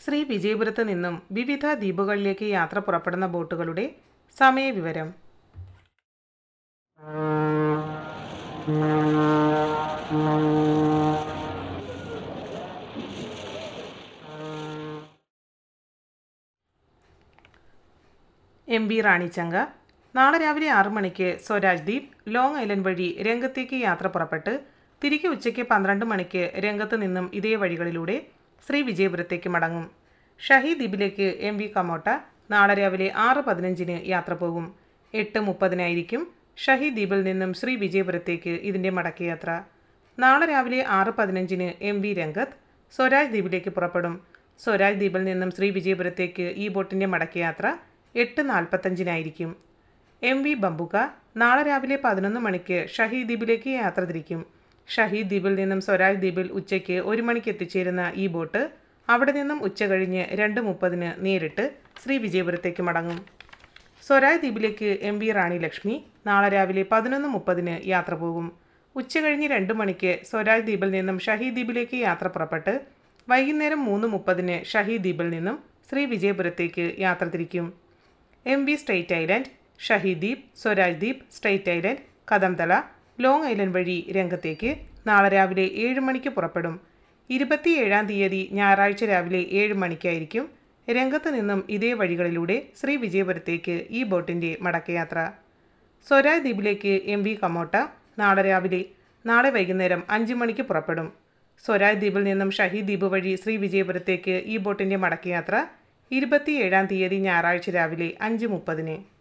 ശ്രീ വിജയപുരത്ത് നിന്നും വിവിധ ദ്വീപുകളിലേക്ക് യാത്ര പുറപ്പെടുന്ന ബോട്ടുകളുടെ സമയവിവരം എം ബി റാണിച്ചങ്ക നാളെ രാവിലെ ആറ് മണിക്ക് സ്വരാജ് ദ്വീപ് ലോങ് ഐലൻഡ് വഴി രംഗത്തേക്ക് യാത്ര പുറപ്പെട്ട് തിരികെ ഉച്ചയ്ക്ക് പന്ത്രണ്ട് മണിക്ക് രംഗത്ത് നിന്നും ഇതേ വഴികളിലൂടെ ശ്രീ വിജയപുരത്തേക്ക് മടങ്ങും ഷഹീദ് ദ്വീപിലേക്ക് എം വി കമോട്ട നാളെ രാവിലെ ആറ് പതിനഞ്ചിന് യാത്ര പോകും എട്ട് മുപ്പതിനായിരിക്കും ഷഹീദ് ദ്വീപിൽ നിന്നും ശ്രീ വിജയപുരത്തേക്ക് ഇതിൻ്റെ മടക്കയാത്ര നാളെ രാവിലെ ആറ് പതിനഞ്ചിന് എം വി രംഗത്ത് സ്വരാജ് ദ്വീപിലേക്ക് പുറപ്പെടും സ്വരാജ് ദ്വീപിൽ നിന്നും ശ്രീ വിജയപുരത്തേക്ക് ഈ ബോട്ടിൻ്റെ മടക്കയാത്ര എട്ട് നാൽപ്പത്തഞ്ചിനായിരിക്കും എം വി ബംബുക നാളെ രാവിലെ പതിനൊന്ന് മണിക്ക് ഷഹീദ് ദ്വീപിലേക്ക് യാത്ര തിരിക്കും ഷഹീദ് ദ്വീപിൽ നിന്നും സ്വരാജ് ദ്വീപിൽ ഉച്ചയ്ക്ക് ഒരു മണിക്ക് എത്തിച്ചേരുന്ന ഈ ബോട്ട് അവിടെ നിന്നും ഉച്ച കഴിഞ്ഞ് രണ്ട് മുപ്പതിന് നേരിട്ട് ശ്രീ വിജയപുരത്തേക്ക് മടങ്ങും സ്വരാജ് ദ്വീപിലേക്ക് എം വി റാണി ലക്ഷ്മി നാളെ രാവിലെ പതിനൊന്ന് മുപ്പതിന് യാത്ര പോകും ഉച്ചകഴിഞ്ഞ് രണ്ട് മണിക്ക് സ്വരാജ് ദ്വീപിൽ നിന്നും ഷഹീദ് ദ്വീപിലേക്ക് യാത്ര പുറപ്പെട്ട് വൈകുന്നേരം മൂന്ന് മുപ്പതിന് ഷഹീദ് ദ്വീപിൽ നിന്നും ശ്രീ വിജയപുരത്തേക്ക് യാത്ര തിരിക്കും M V strait island Shaheed Dweep Swaraj Dweep strait island Kadamtala long island വഴി രംഗത്തേക്ക് നാളെ രാവിലെ ഏഴ് മണിക്ക് പുറപ്പെടും ഇരുപത്തിയേഴാം തീയതി ഞായറാഴ്ച രാവിലെ ഏഴ് മണിക്കായിരിക്കും രംഗത്ത് നിന്നും ഇതേ വഴികളിലൂടെ ശ്രീ വിജയപുരത്തേക്ക് ഈ ബോട്ടിൻ്റെ മടക്കയാത്ര സ്വരാജ് ദ്വീപിലേക്ക് എം വി കമോട്ട നാളെ രാവിലെ നാളെ വൈകുന്നേരം അഞ്ച് മണിക്ക് പുറപ്പെടും സ്വരാജ് ദ്വീപിൽ നിന്നും ഷഹീദ് ദ്വീപ് വഴി ശ്രീ വിജയപുരത്തേക്ക് ഈ ബോട്ടിൻ്റെ മടക്കയാത്ര ഇരുപത്തിയേഴാം തീയതി ഞായറാഴ്ച രാവിലെ അഞ്ച് മുപ്പതിന്